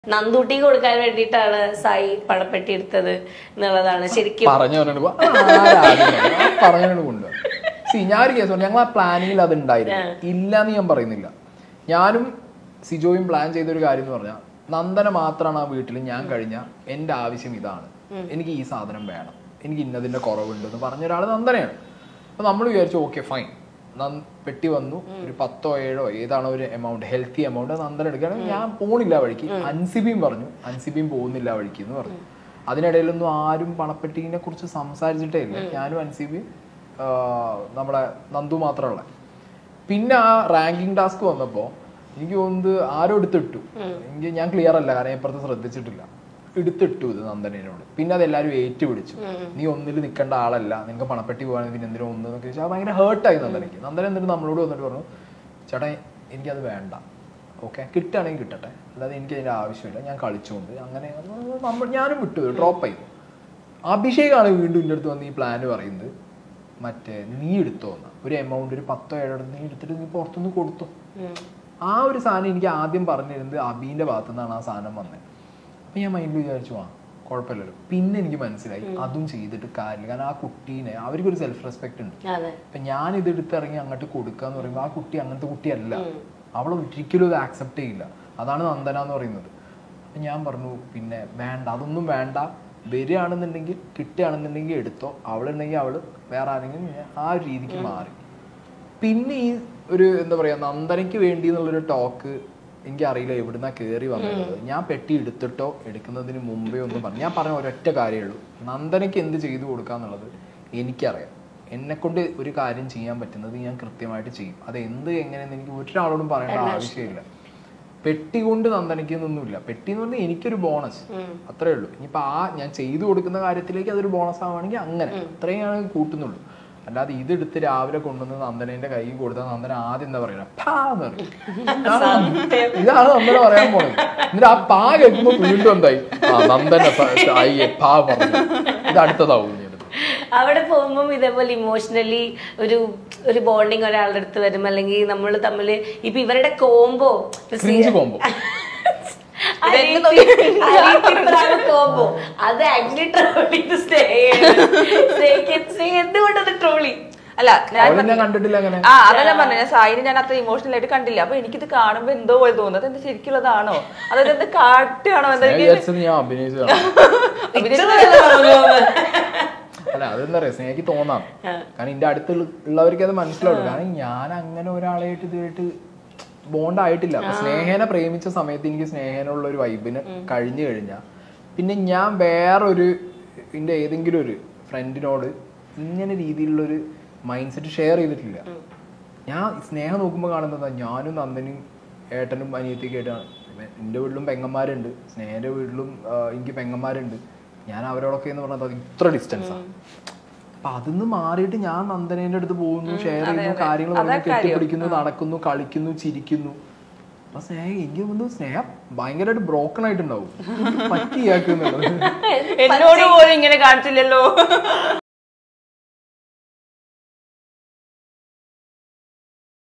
നന്ദൂട്ടി കൊടുക്കാൻ വേണ്ടിയിട്ടാണ് സായി പണപ്പെട്ടി എടുത്തത് എന്നുള്ളതാണ് ശരിക്കും പറഞ്ഞവനോട് പറഞ്ഞവനോട് കൊണ്ടുപോകാം സി ഞാൻ ഒരു കേസ് പറഞ്ഞു ഞങ്ങൾ ആ പ്ലാനിങ്ങിൽ അത് ഉണ്ടായിരുന്നു ഇല്ല എന്ന് ഞാൻ പറയുന്നില്ല ഞാനും സിജോയും പ്ലാൻ ചെയ്ത ഒരു കാര്യം എന്ന് പറഞ്ഞാൽ നന്ദന മാത്രമാണ് ആ വീട്ടിൽ ഞാൻ കഴിഞ്ഞ എൻ്റെ ആവശ്യം ഇതാണ് എനിക്ക് ഈ സാധനം വേണം എനിക്ക് ഇന്നതിന്റെ കുറവുണ്ട് എന്ന് പറഞ്ഞ ഒരാൾ നന്ദനയാണ് അപ്പൊ നമ്മൾ വിചാരിച്ചു ഓക്കെ ഫൈൻ പെട്ടി വന്നു ഒരു പത്തോ ഏഴോ ഏതാണോ ഒരു എമൗണ്ട് ഹെൽത്തി എമൗണ്ട് നന്ദന എടുക്കുകയാണെങ്കിൽ ഞാൻ പോണില്ല ആ വഴിക്ക് അൻസിബിയും പറഞ്ഞു അൻസിബിയും പോകുന്നില്ല ആ വഴിക്ക് എന്ന് പറഞ്ഞു അതിനിടയിലൊന്നും ആരും പണപ്പെട്ടിനെ കുറിച്ച് സംസാരിച്ചിട്ടേ ഇല്ല ഞാനും അൻസിബിയും ആ, നമ്മുടെ നന്ദു മാത്രമുള്ള പിന്നെ ആ റാങ്കിങ് ടാസ്ക് വന്നപ്പോ എനിക്ക് തോന്നുന്നത് ആരോ എടുത്തിട്ടു എനിക്ക് ഞാൻ ക്ലിയർ അല്ല കാരണം ഞാൻ ഇപ്പുറത്ത് ശ്രദ്ധിച്ചിട്ടില്ല എടുത്തിട്ടു ഇത് നന്ദനോട് പിന്നെ അത് എല്ലാവരും ഏറ്റുപിടിച്ചു നീ ഒന്നിൽ നിൽക്കേണ്ട ആളല്ല നിനക്ക് പണപ്പെട്ടി പോകാൻ പിന്നെ എന്തിനാ ഒന്ന് എന്നൊക്കെ ചോദിച്ചാൽ ഭയങ്കര ഹേർട്ടായി നന്ദനയ്ക്ക് നന്ദന എന്നിട്ട് നമ്മളോട് വന്നിട്ട് പറഞ്ഞു ചേട്ടാ എനിക്കത് വേണ്ട ഓക്കെ കിട്ടുകയാണെങ്കിൽ കിട്ടട്ടെ അല്ലാതെ എനിക്ക് അതിന്റെ ആവശ്യമില്ല ഞാൻ കളിച്ചുകൊണ്ട് അങ്ങനെ നമ്മൾ ഞാനും വിട്ടു ഡ്രോപ്പ് ചെയ്തു അഭിഷേകാണ് വീണ്ടും എൻ്റെ അടുത്ത് വന്ന് ഈ പ്ലാൻ പറയുന്നത് മറ്റേ നീ എടുത്തോ എന്നാ ഒരു എമൗണ്ട് ഒരു പത്തോ ഏഴോ നീ എടുത്തിട്ട് നീ പുറത്തുനിന്ന് കൊടുത്തു ആ ഒരു സാധനം എനിക്ക് ആദ്യം പറഞ്ഞിരുന്നത് അബീന്റെ ഭാഗത്തു നിന്നാണ് ആ സാധനം വന്നത് അപ്പൊ ഞാൻ മൈൻഡിൽ വിചാരിച്ചു ആ കുഴപ്പമില്ലല്ലോ പിന്നെ എനിക്ക് മനസ്സിലായി അതും ചെയ്തിട്ട് കാര്യമില്ല കാരണം ആ കുട്ടീനെ അവർക്കൊരു സെൽഫ് റെസ്പെക്ട് ഉണ്ട് അതെ ഇപ്പൊ ഞാൻ ഇത് എടുത്തിറങ്ങി അങ്ങോട്ട് കൊടുക്കുക എന്ന് പറയുമ്പോൾ ആ കുട്ടി അങ്ങനത്തെ കുട്ടിയല്ല അവൾ ഒരിക്കലും ഇത് ആക്സെപ്റ്റ് ചെയ്യില്ല അതാണ് നന്ദന എന്ന് പറയുന്നത് അപ്പൊ ഞാൻ പറഞ്ഞു പിന്നെ വേണ്ട അതൊന്നും വേണ്ട വരികയാണെന്നുണ്ടെങ്കിൽ കിട്ടുകയാണെന്നുണ്ടെങ്കിൽ എടുത്തോ അവളുണ്ടെങ്കിൽ അവള് വേറെ ആരെങ്കിലും ഞാൻ ആ ഒരു രീതിക്ക് മാറി പിന്നെ ഈ ഒരു എന്താ പറയാ നന്ദനയ്ക്ക് വേണ്ടി എന്നുള്ളൊരു ടോക്ക് എനിക്കറിയില്ല എവിടുന്നാ കയറി വന്നത് ഞാൻ പെട്ടി എടുത്തിട്ടോ എടുക്കുന്നതിന് മുമ്പേ ഒന്നും പറഞ്ഞു ഞാൻ പറഞ്ഞ ഒരൊറ്റ കാര്യമേ ഉള്ളൂ നന്ദനയ്ക്ക് എന്ത് ചെയ്തു കൊടുക്കാന്നുള്ളത് എനിക്കറിയാം എന്നെ കൊണ്ട് ഒരു കാര്യം ചെയ്യാൻ പറ്റുന്നത് ഞാൻ കൃത്യമായിട്ട് ചെയ്യും അത് എന്ത് എങ്ങനെയെന്ന് എനിക്ക് ഒരാളോടും പറയേണ്ട ആവശ്യമില്ല പെട്ടി കൊണ്ട് നന്ദനയ്ക്ക് ഒന്നുമില്ല പെട്ടി എന്ന് പറഞ്ഞാൽ എനിക്കൊരു ബോണസ് അത്രേ ഉള്ളൂ ഇനിയിപ്പോ ആ ഞാൻ ചെയ്തു കൊടുക്കുന്ന കാര്യത്തിലേക്ക് അതൊരു ബോണസ് ആവുകയാണെങ്കിൽ അങ്ങനെ അത്രയും ഞാൻ കൂട്ടുന്നുള്ളൂ അല്ലാതെ ഇതെടുത്ത് രാവിലെ കൊണ്ടുവന്ന് നന്ദനന്റെ കൈ കൊടുത്താൽ നന്ദന ആദ്യം എന്താ പറയുക പാ എന്ന് പറയും ഇതാണ് ഇതാണ് നന്ദന പറയാൻ പോണത് എന്നിട്ട് ആ പാ കേൾക്കുമ്പോ വീണ്ടും എന്തായി ആ നന്ദന സ- അയ്യേ പാ പറഞ്ഞു ഇത് അടുത്തതാവും ഇനി അടുത്ത്. അവിടെ പോകുമ്പോൾ ഇതേപോലെ ഇമോഷണലി ഒരു ഒരു ബോണ്ടിങ് ഒരാളുടെ അടുത്ത് വരും അല്ലെങ്കിൽ നമ്മൾ തമ്മിൽ ഇപ്പൊ ഇവരുടെ കോംബോ ക്രിഞ്ച് കോമ്പോ കോംബോ അത് ആക്ച്വലി ട്രോളി എന്തുകൊണ്ടത് ട്രോളി അല്ല ഞാൻ അവളെ ഞാൻ കണ്ടിട്ടില്ല അങ്ങനെ ആ അതാ ഞാൻ പറഞ്ഞു ഞാൻ സായിനെ ഞാൻ അത്ര ഇമോഷണൽ ആയിട്ട് കണ്ടില്ല അപ്പൊ എനിക്കിത് കാണുമ്പോ എന്തോ പോലെ തോന്നുന്നത് എന്ത് ശരിക്കുള്ളതാണോ അതായത് എന്ത് കാട്ടുകയാണോ എന്താ ഞാൻ എനിക്ക് വിചാരിച്ചത് ഞാൻ അഭിനയിച്ചതാണ് അല്ല അതെന്താ പറയാ സ്നേഹിക്ക് തോന്നാം കാരണം എന്റെ അടുത്ത് ഉള്ളവർക്ക് അത് മനസ്സിലാവും കാരണം ഞാൻ അങ്ങനെ ഒരാളായിട്ട് ഇതുമായിട്ട് ബോണ്ട് ആയിട്ടില്ല അപ്പൊ സ്നേഹനെ പ്രേമിച്ച സമയത്ത് എനിക്ക് സ്നേഹനുള്ള ഒരു വൈബിന് കഴിഞ്ഞു കഴിഞ്ഞാൽ പിന്നെ ഞാൻ വേറൊരു എന്റെ ഏതെങ്കിലും ഒരു ഫ്രണ്ടിനോട് ഇങ്ങനെ രീതിയിലുള്ള ഒരു മൈൻഡ് സെറ്റ് ഷെയർ ചെയ്തിട്ടില്ല ഞാൻ സ്നേഹം നോക്കുമ്പോൾ കാണുന്നത് ഞാനും നന്ദനും ഏട്ടനും അനിയത്തിയൊക്കെ ആയിട്ടാണ് എൻ്റെ വീട്ടിലും പെങ്ങന്മാരുണ്ട് സ്നേഹന്റെ വീട്ടിലും ആ, എനിക്ക് പെങ്ങന്മാരുണ്ട് ഞാൻ അവരോടൊക്കെ എന്ന് പറഞ്ഞാൽ അത് ഇത്ര ഡിസ്റ്റൻസാണ് അപ്പൊ അതിന്ന് മാറിയിട്ട് ഞാൻ നന്ദനേന്റെ അടുത്ത് പോകുന്നു ഷെയർ ചെയ്യുന്നു കാര്യങ്ങൾ പറയുന്നു കെട്ടിപ്പിടിക്കുന്നു നടക്കുന്നു കളിക്കുന്നു ചിരിക്കുന്നു അപ്പൊ സ്നേഹം എനിക്ക് തോന്നുന്നു സ്നേഹം ഭയങ്കരമായിട്ട് ബ്രോക്കൺ ആയിട്ടുണ്ടാവും പറ്റിയാക്കുന്നുള്ളത് എന്നോട് പോലും ഇങ്ങനെ കാണിച്ചില്ലല്ലോ